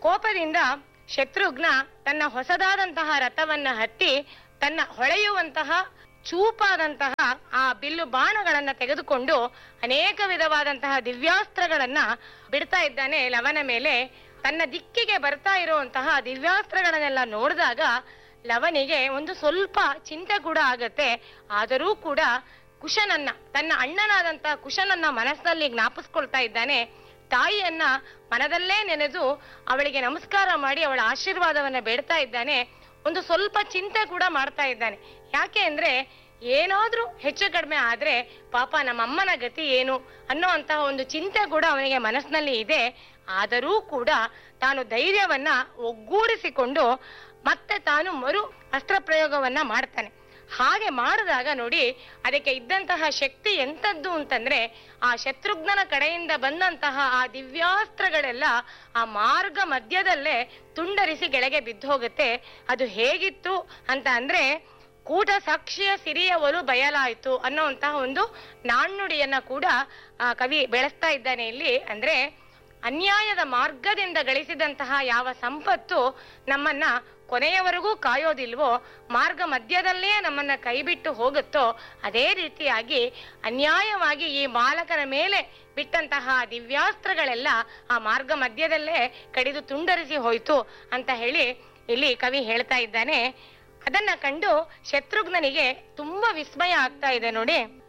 ಕೋಪದಿಂದ ಶತ್ರುಘ್ನ ತನ್ನ ಹೊಸದಾದಂತಹ ರಥವನ್ನ ಹತ್ತಿ ತನ್ನ ಹೊಳೆಯುವಂತಹ ಚೂಪಾದಂತಹ ಆ ಬಿಲ್ಲು ಬಾಣಗಳನ್ನ ತೆಗೆದುಕೊಂಡು ಅನೇಕ ವಿಧವಾದಂತಹ ದಿವ್ಯಾಸ್ತ್ರಗಳನ್ನ ಬಿಡ್ತಾ ಇದ್ದಾನೆ ಲವನ ಮೇಲೆ ತನ್ನ ದಿಕ್ಕಿಗೆ ಬರ್ತಾ ಇರುವಂತಹ ದಿವ್ಯಾಸ್ತ್ರಗಳನ್ನೆಲ್ಲ ನೋಡಿದಾಗ ಲವನಿಗೆ ಒಂದು ಸ್ವಲ್ಪ ಚಿಂತೆ ಕೂಡ ಆಗತ್ತೆ ಆದರೂ ಕೂಡ ಕುಶನನ್ನ ತನ್ನ ಅಣ್ಣನಾದಂತಹ ಕುಶನನ್ನ ಮನಸ್ಸಿನಲ್ಲಿ ಜ್ಞಾಪಿಸ್ಕೊಳ್ತಾ ಇದ್ದಾನೆ ತಾಯಿಯನ್ನ ಮನದಲ್ಲೇ ನೆನೆದು ಅವಳಿಗೆ ನಮಸ್ಕಾರ ಮಾಡಿ ಅವಳ ಆಶೀರ್ವಾದವನ್ನ ಬೇಡ್ತಾ ಇದ್ದಾನೆ ಒಂದು ಸ್ವಲ್ಪ ಚಿಂತೆ ಕೂಡ ಮಾಡ್ತಾ ಇದ್ದಾನೆ ಯಾಕೆ ಅಂದ್ರೆ ಏನಾದ್ರೂ ಹೆಚ್ಚು ಕಡಿಮೆ ಆದ್ರೆ ಪಾಪ ನಮ್ಮಮ್ಮನ ಗತಿ ಏನು ಅನ್ನೋ ಅಂತಹ ಒಂದು ಚಿಂತೆ ಕೂಡ ಅವನಿಗೆ ಮನಸ್ಸಿನಲ್ಲಿ ಇದೆ ಆದರೂ ಕೂಡ ತಾನು ಧೈರ್ಯವನ್ನ ಒಗ್ಗೂಡಿಸಿಕೊಂಡು ಮತ್ತೆ ತಾನು ಮರು ಅಸ್ತ್ರ ಪ್ರಯೋಗವನ್ನ ಮಾಡ್ತಾನೆ ಹಾಗೆ ಮಾಡಿದಾಗ ನೋಡಿ ಅದಕ್ಕೆ ಇದ್ದಂತಹ ಶಕ್ತಿ ಎಂತದ್ದು ಅಂತಂದ್ರೆ ಆ ಶತ್ರುಘ್ನನ ಕಡೆಯಿಂದ ಬಂದಂತಹ ಆ ದಿವ್ಯಾಸ್ತ್ರಗಳೆಲ್ಲ ಆ ಮಾರ್ಗ ಮಧ್ಯದಲ್ಲೇ ತುಂಡರಿಸಿ ಕೆಳಗೆ ಬಿದ್ದು ಹೋಗುತ್ತೆ ಅದು ಹೇಗಿತ್ತು ಅಂತ ಅಂದ್ರೆ ಕೂಟ ಸಾಕ್ಷಿಯ ಸಿರಿಯ ಒಲು ಬಯಲಾಯಿತು ಅನ್ನೋಂತಹ ಒಂದು ನಾಣ್ಣುಡಿಯನ್ನ ಕೂಡ ಆ ಕವಿ ಬೆಳೆಸ್ತಾ ಇದ್ದಾನೆ ಇಲ್ಲಿ ಅಂದ್ರೆ ಅನ್ಯಾಯದ ಮಾರ್ಗದಿಂದ ಗಳಿಸಿದಂತಹ ಯಾವ ಸಂಪತ್ತು ನಮ್ಮನ್ನ ಕೊನೆಯವರೆಗೂ ಕಾಯೋದಿಲ್ವೋ ಮಾರ್ಗ ಮಧ್ಯದಲ್ಲೇ ನಮ್ಮನ್ನ ಕೈಬಿಟ್ಟು ಹೋಗುತ್ತೋ ಅದೇ ರೀತಿಯಾಗಿ ಅನ್ಯಾಯವಾಗಿ ಈ ಬಾಲಕನ ಮೇಲೆ ಬಿಟ್ಟಂತಹ ದಿವ್ಯಾಸ್ತ್ರಗಳೆಲ್ಲ ಆ ಮಾರ್ಗ ಮಧ್ಯದಲ್ಲೇ ಕಡಿದು ತುಂಡರಿಸಿ ಹೋಯ್ತು ಅಂತ ಹೇಳಿ ಇಲ್ಲಿ ಕವಿ ಹೇಳ್ತಾ ಇದ್ದಾನೆ ಅದನ್ನ ಕಂಡು ಶತ್ರುಘ್ನನಿಗೆ ತುಂಬಾ ವಿಸ್ಮಯ ಆಗ್ತಾ ಇದೆ ನೋಡಿ